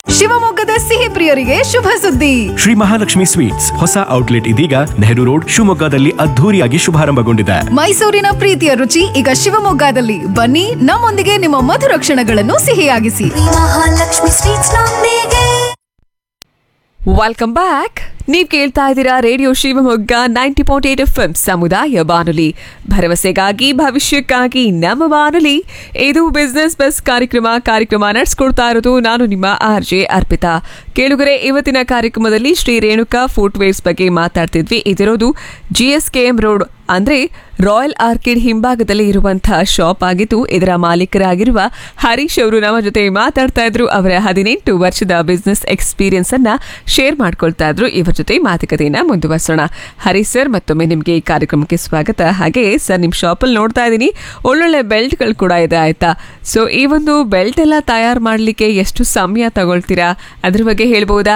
ಶಿವಮೊಗ್ಗದ ಸಿಹಿ ಪ್ರಿಯರಿಗೆ ಶುಭ ಸುದ್ದಿ ಶ್ರೀ ಮಹಾಲಕ್ಷ್ಮಿ ಸ್ವೀಟ್ಸ್ ಹೊಸ ಔಟ್ಲೆಟ್ ಇದೀಗ ನೆಹರು ರೋಡ್ ಶಿವಮೊಗ್ಗದಲ್ಲಿ ಅದ್ಧೂರಿಯಾಗಿ ಶುಭಾರಂಭಗೊಂಡಿದೆ ಮೈಸೂರಿನ ಪ್ರೀತಿಯ ರುಚಿ ಈಗ ಶಿವಮೊಗ್ಗದಲ್ಲಿ ಬನ್ನಿ ನಮ್ಮೊಂದಿಗೆ ನಿಮ್ಮ ಮಧುರ ಕ್ಷಣಗಳನ್ನು ಸಿಹಿಯಾಗಿಸಿ ಮಹಾಲಕ್ಷ್ಮಿ ಸ್ವೀಟ್ಸ್ ನೊಂದಿಗೆ ವೆಲ್ಕಮ್ ಬ್ಯಾಕ್ ನೀವು ಕೇಳ್ತಾ ಇದ್ದೀರಾ radio Shivamogga ninety point eight F ಸಮುದಾಯ ಬಾನುಲಿ ಭರವಸೆಗಾಗಿ ಭವಿಷ್ಯಕ್ಕಾಗಿ ನಮ್ಮ ಬಾನುಲಿ ಇದು ಬಿಸ್ನೆಸ್ ಬಸ್ ಕಾರ್ಯಕ್ರಮ ಕಾರ್ಯಕ್ರಮ ನಡೆಸ್ಕೊಡ್ತಾ ಇರೋದು ನಾನು ನಿಮ್ಮ ಆರ್ ಜೆ ಅರ್ಪಿತಾ ಕೇಳುಗರೆ ಇವತ್ತಿನ ಕಾರ್ಯಕ್ರಮದಲ್ಲಿ ಶ್ರೀ ರೇಣುಕಾ ಫುಟ್ವೇರ್ಸ್ ಬಗ್ಗೆ ಮಾತಾಡ್ತಿದ್ವಿ ಇದಿರೋದು G S K M road ಅಂದ್ರೆ ರಾಯಲ್ ಆರ್ಕಿಡ್ ಹಿಂಭಾಗದಲ್ಲಿ ಇರುವಂತಹ ಶಾಪ್ ಆಗಿದ್ದು ಇದರ ಮಾಲೀಕರಾಗಿರುವ ಹರೀಶ್ ಅವರು ನಮ್ಮ ಜೊತೆ ಮಾತಾಡ್ತಾ ಇದ್ರು ಅವರ ಹದಿನೆಂಟು ವರ್ಷದ ಬಿಸ್ನೆಸ್ ಎಕ್ಸ್ಪೀರಿಯನ್ಸ್ ಅನ್ನ ಶೇರ್ ಮಾಡ್ಕೊಳ್ತಾ ಇದ್ರು ಇವರ ಜೊತೆ ಮಾತುಕತೆಯನ್ನ ಮುಂದುವರ್ಸೋಣ ಹರೀಶ್ ಸರ್ ಮತ್ತೊಮ್ಮೆ ನಿಮಗೆ ಈ ಕಾರ್ಯಕ್ರಮಕ್ಕೆ ಸ್ವಾಗತ ಹಾಗೆ ಸರ್ ನಿಮ್ಮ ಶಾಪಲ್ಲಿ ನೋಡ್ತಾ ಇದ್ದೀನಿ ಒಳ್ಳೊಳ್ಳೆ ಬೆಲ್ಟ್ಗಳು ಕೂಡ ಇದೆ ಆಯ್ತಾ ಸೊ ಈ ಒಂದು ಬೆಲ್ಟ್ ಎಲ್ಲ ತಯಾರು ಮಾಡಲಿಕ್ಕೆ ಎಷ್ಟು ಸಮಯ ತಗೊಳ್ತೀರಾ ಅದ್ರ ಬಗ್ಗೆ ಹೇಳ್ಬೋದಾ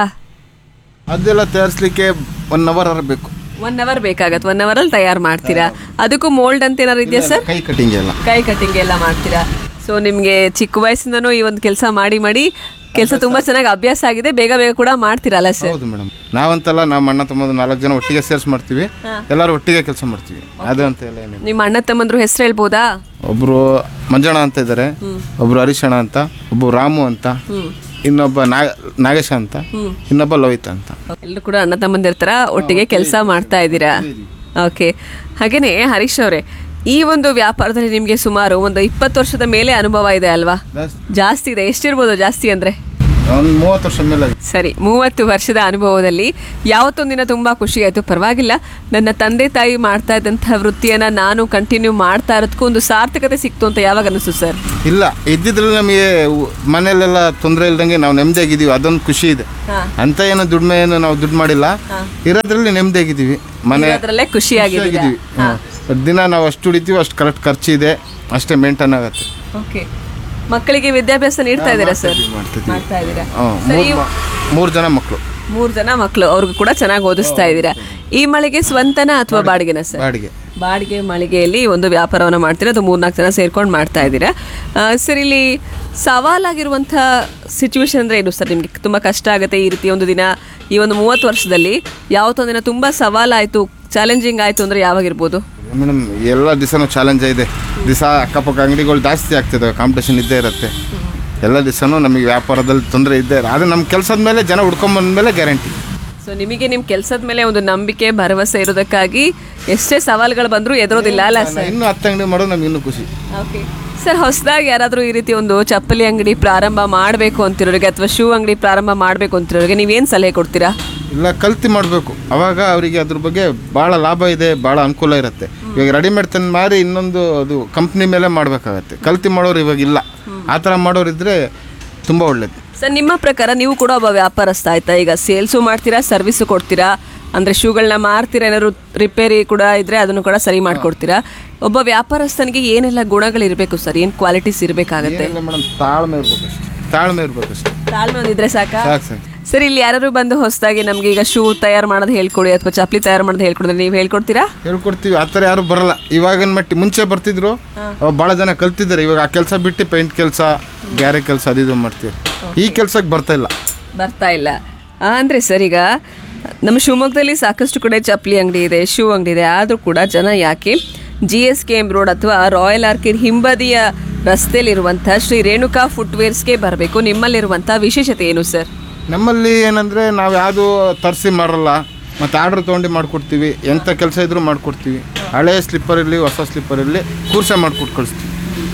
ಅದೆಲ್ಲ ತಯಾರಿಸ್ಲಿಕ್ಕೆ ಒನ್ ಅವರ್ ಬೇಕು ಒನ್ ಅವರ್ ಬೇಕಾಗತ್ತೆ ಒನ್ ಅವರ್ ಅಲ್ಲಿ ತಯಾರು ಮಾಡ್ತೀರಾ ಅದಕ್ಕೂ ಮೋಲ್ಡ್ ಅಂತ ಏನಾರು ಇದೆಯಾ ಸರ್ ಕೈ ಕಟಿಂಗ್ ಎಲ್ಲ ಕೈ ಕಟ್ಟಿಂಗ್ ಎಲ್ಲ ಮಾಡ್ತೀರಾ ಸೊ ನಿಮಗೆ ಚಿಕ್ಕ ವಯಸ್ಸಿಂದನೂ ಈ ಒಂದು ಕೆಲಸ ಮಾಡಿ ಮಾಡಿ ಕೆಲಸ ತುಂಬಾ ಚೆನ್ನಾಗಿ ಅಭ್ಯಾಸ ಆಗಿದೆ ಬೇಗ ಬೇಗ ಕೂಡ ಮಾಡ್ತೀರಲ್ಲ ಸರ್ ಹೌದು ಮೇಡಮ್ ನಾವಂತಲ್ಲ ನಮ್ಮ ಅಣ್ಣ ತಮ್ಮ ನಾಲ್ಕು ಜನ ಒಟ್ಟಿಗೆ ಸೇರ್ಸ್ ಮಾಡ್ತೀವಿ ಎಲ್ಲರೂ ಒಟ್ಟಿಗೆ ಕೆಲಸ ಮಾಡ್ತೀವಿ ಅದು ಅಂತ ಎಲ್ಲ ಏನಿಲ್ಲ ನಿಮ್ಮ ಅಣ್ಣ ತಮ್ಮಂದ್ರು ಹೆಸರು ಹೇಳ್ಬೋದಾ ಒಬ್ರು ಮಂಜಣ್ಣ ಅಂತ ಇದ್ದಾರೆ ಒಬ್ರು ಹರೀಶಣ್ಣ ಅಂತ ಒಬ್ಬರು ರಾಮು ಅಂತ ಇನ್ನೊಬ್ಬ ನಾಗ ನಾಗೇಶ ಅಂತ ಇನ್ನೊಬ್ಬ ಲೋಹಿತ್ ಅಂತ ಎಲ್ಲರೂ ಕೂಡ ಅಣ್ಣ ತಮ್ಮಂದಿರ್ತಾರ ಒಟ್ಟಿಗೆ ಕೆಲಸ ಮಾಡ್ತಾ ಇದ್ದೀರಾ ಓಕೆ ಹಾಗೇನೆ ಹರೀಶ್ ಅವರೇ ಈ ಒಂದು ವ್ಯಾಪಾರದಲ್ಲಿ ನಿಮಗೆ ಸುಮಾರು ಒಂದು ಇಪ್ಪತ್ತು ವರ್ಷದ ಮೇಲೆ ಅನುಭವ ಇದೆ ಅಲ್ವಾ ಜಾಸ್ತಿ ಇದೆ ಎಷ್ಟಿರ್ಬೋದು ಜಾಸ್ತಿ ಅಂದ್ರೆ ಒಂದು ಮೂವತ್ತು ವರ್ಷ ಮೇಲೆ ಆಗಿದೆ. ಸರಿ ಮೂವತ್ತು ವರ್ಷದ ಅನುಭವದಲ್ಲಿ ಯಾವತ್ತೊಂದಿನ ತುಂಬಾ ಖುಷಿ ಆಯ್ತು ಪರವಾಗಿಲ್ಲ ನನ್ನ ತಂದೆ ತಾಯಿ ಮಾಡ್ತಾ ಇದ್ದಂತಹ ವೃತ್ತಿಯನ್ನ ನಾನು ಕಂಟಿನ್ಯೂ ಮಾಡ್ತಾ ಇರೋದಕ್ಕೂ ಒಂದು ಸಾರ್ಥಕತೆ ಸಿಕ್ತು ಅಂತ ಯಾವಾಗ ಅನಿಸ್ತು ಸರ್ ಇಲ್ಲ ಇದ್ದಿದ್ರಲ್ಲಿ ನಮಗೆ ಉ- ಮನೆಯಲ್ಲೆಲ್ಲ ತೊಂದರೆ ಇಲ್ದಂಗೆ ನಾವು ನೆಮ್ಮದಿಯಾಗಿದ್ದೀವಿ ಅದೊಂದು ಖುಷಿ ಇದೆ ಅಂತ ಏನು ದುಡಿಮೆ ಏನು ನಾವು ದುಡ್ಡು ಮಾಡಿಲ್ಲ ಇರೋದ್ರಲ್ಲಿ ನೆಮ್ಮದಿಯಾಗಿದ್ದೀವಿ ಮನೆ ಅದರಲ್ಲೇ ಖುಷಿಯಾಗಿದ್ದೀರಾ ಖುಷಿಯಾಗಿದ್ದೀವಿ ಹ್ಮ್. ದಿನ ನಾವು ಅಷ್ಟು ದುಡಿತೀವಿ ಅಷ್ಟು ಕರೆಕ್ಟ್ ಖರ್ಚಿದೆ ಅಷ್ಟೇ ಮೇಂಟೈನ್ ಆಗುತ್ತೆ ಓಕೆ ಮಕ್ಕಳಿಗೆ ವಿದ್ಯಾಭ್ಯಾಸ ನೀಡ್ತಾ ಇದ್ದೀರಾ ಸರ್ ಮಾಡ್ತಿದ್ದೀವಿ. ಮಾಡ್ತಾ ಇದ್ದೀರಾ ಹ್ಮ್. ಸರ್, ಮೂರ್ ಈ- ಮ- ಮೂರು ಜನ ಮಕ್ಕಳು ಮೂರು ಜನ ಮಕ್ಕಳು ಅವ್ರಿಗೂ ಕೂಡ ಚೆನ್ನಾಗಿ ಓದಿಸ್ತಾ ಇದ್ದೀರಾ ಈ ಮಳಿಗೆ ಸ್ವಂತನ ಅಥವಾ ಬಾಡಿಗೆನ ಸರ್ ಬಾಡಿಗೆ ಬಾಡಿಗೆ ಮಳಿಗೆಯಲ್ಲಿ ಒಂದು ವ್ಯಾಪಾರವನ್ನು ಮಾಡ್ತೀರಾ ಅದು ಮೂರ್ನಾಲ್ಕು ಜನ ಸೇರ್ಕೊಂಡು ಮಾಡ್ತಾ ಇದ್ದೀರಾ ಆ, ಸರ್ ಇಲ್ಲಿ ಸವಾಲಾಗಿರುವಂಥ ಸಿಚುವೇಶನ್ ಅಂದರೆ ಏನು ಸರ್ ನಿಮಗೆ ತುಂಬ ಕಷ್ಟ ಆಗುತ್ತೆ ಈ ರೀತಿ ಒಂದು ದಿನ ಈ ಒಂದು ಮೂವತ್ತು ವರ್ಷದಲ್ಲಿ ಯಾವತ್ತೊಂದು ದಿನ ತುಂಬ ಸವಾಲಾಯಿತು ಚಾಲೆಂಜಿಂಗ್ ಆಯಿತು ಅಂದರೆ ಯಾವಾಗಿರ್ಬೋದು ಮೇಡಮ್ ಎಲ್ಲ ದಿವಸನೂ ಚಾಲೆಂಜ್ ಇದೆ ದಿವಸ ಅಕ್ಕಪಕ್ಕ ಅಂಗಡಿಗಳು ಜಾಸ್ತಿ ಆಗ್ತಿದ್ದಾವೆ ಕಾಂಪಿಟೇಷನ್ ಇದ್ದೇ ಇರುತ್ತೆ ಎಲ್ಲ ದಿವಸನೂ ನಮಗೆ ವ್ಯಾಪಾರದಲ್ಲಿ ತೊಂದರೆ ಇದ್ದೇ ಇರುತ್ತೆ ಆದರೆ ನಮ್ಮ ಕೆಲಸದ ಮೇಲೆ ಜನ ಹುಡ್ಕೊಂಬಂದ್ಮೇಲೆ ಗ್ಯಾರಂಟಿ ಸೊ ನಿಮಗೆ ನಿಮ್ಮ ಕೆಲಸದ ಮೇಲೆ ಒಂದು ನಂಬಿಕೆ ಭರವಸೆ ಇರೋದಕ್ಕಾಗಿ ಎಷ್ಟೇ ಸವಾಲುಗಳು ಬಂದರೂ ಎದುರೋದಿಲ್ಲ ಅಲ್ಲ ಸರ್ ಇನ್ನೂ ಹತ್ತು ಅಂಗಡಿ ಮಾಡೋದು ನಮ್ಗೆ ಇನ್ನೂ ಖುಷಿ ಓಕೆ ಸರ್ ಹೊಸದಾಗಿ ಯಾರಾದರೂ ಈ ರೀತಿ ಒಂದು ಚಪ್ಪಲಿ ಅಂಗಡಿ ಪ್ರಾರಂಭ ಮಾಡಬೇಕು ಅಂತಿರೋರಿಗೆ ಅಥವಾ ಶೂ ಅಂಗಡಿ ಪ್ರಾರಂಭ ಮಾಡಬೇಕು ಅಂತಿರೋರಿಗೆ ನೀವೇನು ಸಲಹೆ ಕೊಡ್ತೀರಾ ಇಲ್ಲ ಕಲ್ತಿ ಮಾಡಬೇಕು ಅವಾಗ ಅವರಿಗೆ ಅದ್ರ ಬಗ್ಗೆ ಭಾಳ ಲಾಭ ಇದೆ ಭಾಳ ಅನುಕೂಲ ಇರುತ್ತೆ ಇವಾಗ ರೆಡಿಮೇಡ್ ತಂದು ಮಾರಿ ಇನ್ನೊಂದು ಅದು ಕಂಪ್ನಿ ಮೇಲೆ ಮಾಡಬೇಕಾಗತ್ತೆ ಕಲ್ತಿ ಮಾಡೋರು ಇವಾಗ ಇಲ್ಲ ಆ ಥರ ಮಾಡೋರಿದ್ರೆ ತುಂಬ ಒಳ್ಳೇದು ಸರ್ ನಿಮ್ಮ ಪ್ರಕಾರ ನೀವು ಕೂಡ ಒಬ್ಬ ವ್ಯಾಪಾರಸ್ಥ ಆಯ್ತಾ ಈಗ ಸೇಲ್ಸು ಮಾಡ್ತೀರಾ ಸರ್ವಿಸು ಕೊಡ್ತೀರಾ ಅಂದರೆ ಶೂಗಳನ್ನ ಮಾರ್ತೀರಾ ಏನಾದ್ರು ರಿಪೇರಿ ಕೂಡ ಇದ್ರೆ ಅದನ್ನು ಕೂಡ ಸರಿ ಮಾಡ್ಕೊಡ್ತೀರಾ ಒಬ್ಬ ವ್ಯಾಪಾರಸ್ಥನಿಗೆ ಏನೆಲ್ಲ ಗುಣಗಳಿರಬೇಕು ಸರ್ ಏನು ಕ್ವಾಲಿಟೀಸ್ ಇರಬೇಕಾಗತ್ತೆ ಏನಿಲ್ಲ ಮೇಡಮ್ ತಾಳ್ಮೆ ಇರ್ಬೇಕಷ್ಟೆ ತಾಳ್ಮೆ ಇರ್ಬೇಕಷ್ಟೆ ತಾಳ್ಮೆ ಒಂದಿದ್ರೆ ಸಾಕಾ ಸಾಕು ಸಾಕು ಸರ್ ಇಲ್ಲಿ ಯಾರು ಬಂದು ಹೊಸದಾಗಿ ನಮ್ಗೆ ಈಗ ಶೂ ತಯಾರು ಮಾಡೋದು ಹೇಳ್ಕೊಡಿ ಅಥವಾ ಚಪ್ಪಲಿ ತಯಾರು ಮಾಡೋದು ಹೇಳ್ಕೊಡಿದ್ರೆ ನೀವು ಹೇಳ್ಕೊಡ್ತೀರಾ ಹೇಳ್ಕೊಡ್ತೀವಿ ಆ ಥರ ಯಾರು ಬರಲ್ಲ ಇವಾಗಿನ ಮಟ್ಟಿ ಮುಂಚೆ ಬರ್ತಿದ್ರು ಅವಾಗ ಭಾಳ ಜನ ಕಲ್ತಿದ್ದಾರೆ ಇವಾಗ ಆ ಕೆಲಸ ಬಿಟ್ಟು ಪೇಂಟ್ ಕೆಲಸ ಗ್ಯಾರೆ ಕೆಲಸ ಅದು ಇದು ಮಾಡ್ತೀವಿ ಈ ಕೆಲ್ಸಕ್ಕೆ ಬರ್ತಾ ಇಲ್ಲ ಬರ್ತಾ ಇಲ್ಲ ಆ, ಅಂದ್ರೆ ಸರ್ ಈಗ ನಮ್ಮ ಶಿವಮೊಗ್ಗದಲ್ಲಿ ಸಾಕಷ್ಟು ಕಡೆ ಚಪ್ಪಲಿ ಅಂಗಡಿ ಇದೆ ಶೂ ಅಂಗಡಿ ಇದೆ ಆದರೂ ಕೂಡ ಜನ ಯಾಕೆ G S K M road ಅಥವಾ ರಾಯಲ್ ಆರ್ಕಿಡ್ ಹಿಂಬದಿಯ ರಸ್ತೆಯಲ್ಲಿರುವಂಥ ಶ್ರೀ ರೇಣುಕಾ ಫುಟ್ವೇರ್ಸ್ಗೆ ಬರಬೇಕು ನಿಮ್ಮಲ್ಲಿರುವಂಥ ವಿಶೇಷತೆ ಏನು ಸರ್ ನಮ್ಮಲ್ಲಿ ಏನಂದರೆ ನಾವು ಯಾವುದು ತರಿಸಿ ಮಾರಲ್ಲ ಮತ್ತು ಆರ್ಡ್ರ್ ತೊಗೊಂಡು ಮಾಡಿಕೊಡ್ತೀವಿ ಎಂಥ ಕೆಲಸ ಇದ್ರೂ ಮಾಡಿಕೊಡ್ತೀವಿ ಹಳೆ ಸ್ಲಿಪ್ಪರ್ ಇರಲಿ ಹೊಸ ಸ್ಲಿಪ್ಪರ್ ಇರಲಿ ಕೂರ್ಸೆ ಮಾಡಿಕೊಟ್ಟು ಕಳಿಸ್ತೀವಿ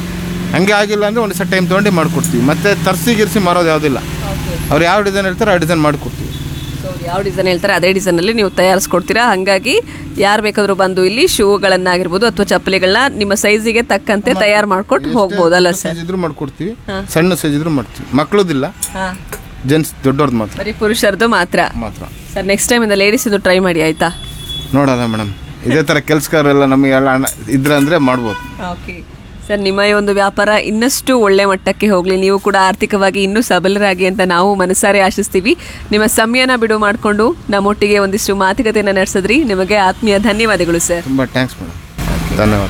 ಹಂಗೆ ಆಗಿಲ್ಲ ಅಂದರೆ ಒಂದು ಸಹ ಟೈಮ್ ತೊಗೊಂಡು ಮಾಡಿಕೊಡ್ತೀವಿ ಮತ್ತು ತರಿಸಿ ಗಿರ್ಸಿ ಮಾರೋದು ಯಾವುದಿಲ್ಲ ಅವ್ರು ಯಾವ ಡಿಸೈನ್ ಹೇಳ್ತಾರೆ ಆ ಡಿಸೈನ್ ಮಾಡಿಕೊಡ್ತೀವಿ ಸೊ ಯಾವ ಡಿಸೈನ್ ಹೇಳ್ತಾರೆ ಅದೇ ಡಿಸೈನಲ್ಲಿ ನೀವು ತಯಾರಿಸ್ಕೊಡ್ತೀರಾ ಹಾಗಾಗಿ ಯಾರು ಬೇಕಾದರೂ ಬಂದು ಇಲ್ಲಿ ಶೂಗಳನ್ನಾಗಿರ್ಬೋದು ಅಥವಾ ಚಪ್ಪಲಿಗಳನ್ನ ನಿಮ್ಮ ಸೈಜಿಗೆ ತಕ್ಕಂತೆ ತಯಾರು ಮಾಡ್ಕೊಟ್ಟು ಹೋಗ್ಬೋದಲ್ಲ ಸರ್ ಸೈಜ್ ಇದ್ರೂ ಮಾಡ್ಕೊಡ್ತೀವಿ ಸಣ್ಣ ಸೈಜ್ ಇದ್ರೂ ಮಾಡ್ತೀವಿ ಮಕ್ಳದಿಲ್ಲ ಹಾಂ ಜೆಂಟ್ಸ್ ದೊಡ್ಡವ್ರದ್ದು ಮಾತ್ರ ಬರೀ ಪುರುಷರದು ಮಾತ್ರ ಮಾತ್ರ ಸರ್ ನೆಕ್ಸ್ಟ್ ಟೈಮಿಂದ ಲೇಡೀಸಿದು ಟ್ರೈ ಮಾಡಿ ಆಯ್ತಾ ನೋಡೋಣ ಮೇಡಮ್ ಇದೇ ಥರ ಕೆಲಸಗಾರರೆಲ್ಲ ನಮಗೆ ಎಲ್ಲ ಹಣ ಇದ್ರೆ ಅಂದರೆ ಮಾಡ್ಬೋದು ಓಕೆ ಸರ್ ನಿಮ್ಮ ಈ ಒಂದು ವ್ಯಾಪಾರ ಇನ್ನಷ್ಟು ಒಳ್ಳೆ ಮಟ್ಟಕ್ಕೆ ಹೋಗಲಿ ನೀವು ಕೂಡ ಆರ್ಥಿಕವಾಗಿ ಇನ್ನೂ ಸಬಲರಾಗಿ ಅಂತ ನಾವು ಮನಸಾರೆ ಆಶಿಸ್ತೀವಿ ನಿಮ್ಮ ಸಮಯನ ಬಿಡು ಮಾಡಿಕೊಂಡು ನಮ್ಮೊಟ್ಟಿಗೆ ಒಂದಿಷ್ಟು ಮಾತುಕತೆಯನ್ನು ನಡೆಸಿದ್ರಿ ನಿಮಗೆ ಆತ್ಮೀಯ ಧನ್ಯವಾದಗಳು ಸರ್ ತುಂಬ ಥ್ಯಾಂಕ್ಸ್ ಮೇಡಮ್ ಧನ್ಯವಾದ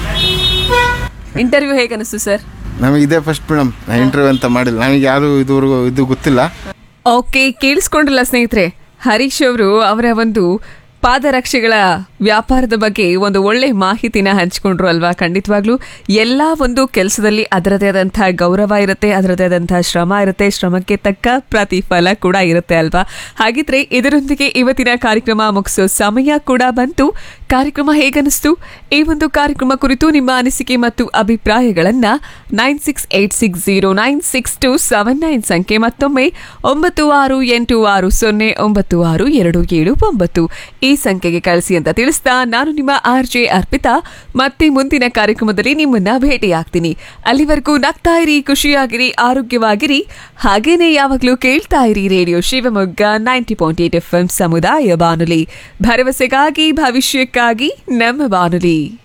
ಇಂಟರ್ವ್ಯೂ ಹೇಗೆ ಅನಿಸ್ತು ಸರ್ ನಮಗೆ ಇದೇ ಫಸ್ಟ್ ಮೇಡಮ್ ನಾನು ಇಂಟರ್ವ್ಯೂ ಅಂತ ಮಾಡಿಲ್ಲ ನಮಗೆ ಯಾರು ಇದುವರೆಗೂ ಇದು ಗೊತ್ತಿಲ್ಲ ಓಕೆ ಕೇಳಿಸ್ಕೊಂಡ್ರಲ್ಲ ಸ್ನೇಹಿತರೆ ಹರೀಶ್ ಅವರು ಅವರ ಒಂದು ಪಾದರಕ್ಷೆಗಳ ವ್ಯಾಪಾರದ ಬಗ್ಗೆ ಒಂದು ಒಳ್ಳೆ ಮಾಹಿತಿನ ಹಂಚಿಕೊಂಡ್ರು ಅಲ್ವಾ ಖಂಡಿತವಾಗ್ಲೂ ಎಲ್ಲ ಒಂದು ಕೆಲಸದಲ್ಲಿ ಅದರದೇ ಆದಂತಹ ಗೌರವ ಇರುತ್ತೆ ಅದರದೇ ಆದಂತಹ ಶ್ರಮ ಇರುತ್ತೆ ಶ್ರಮಕ್ಕೆ ತಕ್ಕ ಪ್ರತಿಫಲ ಕೂಡ ಇರುತ್ತೆ ಅಲ್ವಾ ಹಾಗಿದ್ರೆ ಇದರೊಂದಿಗೆ ಇವತ್ತಿನ ಕಾರ್ಯಕ್ರಮ ಮುಗಿಸೋ ಸಮಯ ಕೂಡ ಬಂತು ಕಾರ್ಯಕ್ರಮ ಹೇಗನಿಸ್ತು ಈ ಒಂದು ಕಾರ್ಯಕ್ರಮ ಕುರಿತು ನಿಮ್ಮ ಅನಿಸಿಕೆ ಮತ್ತು ಅಭಿಪ್ರಾಯಗಳನ್ನ nine six eight six zero nine six two seven nine ಸಂಖ್ಯೆ ಮತ್ತೊಮ್ಮೆ ಒಂಬತ್ತು ಆರು ಎಂಟು ಆರು ಸೊನ್ನೆ ಒಂಬತ್ತು ಆರು ಎರಡು ಏಳು ಒಂಬತ್ತು ಈ ಸಂಖ್ಯೆಗೆ ಕಳಿಸಿ ಅಂತ ತಿಳಿಸ್ತಾ ನಾನು ನಿಮ್ಮ ಆರ್ ಜೆ ಅರ್ಪಿತಾ ಮತ್ತೆ ಮುಂದಿನ ಕಾರ್ಯಕ್ರಮದಲ್ಲಿ ನಿಮ್ಮನ್ನ ಭೇಟಿಯಾಗ್ತೀನಿ ಅಲ್ಲಿವರೆಗೂ ನಗ್ತಾ ಇರಿ ಖುಷಿಯಾಗಿರಿ ಆರೋಗ್ಯವಾಗಿರಿ ಹಾಗೇನೆ ಯಾವಾಗಲೂ ಕೇಳ್ತಾ ಇರಿ radio Shivamogga ninety point eight F ಸಮುದಾಯ ಬಾನುಲಿ ಭರವಸೆಗಾಗಿ ಭವಿಷ್ಯಕ್ಕಾಗಿ ನಮ್ಮ ಬಾನುಲಿ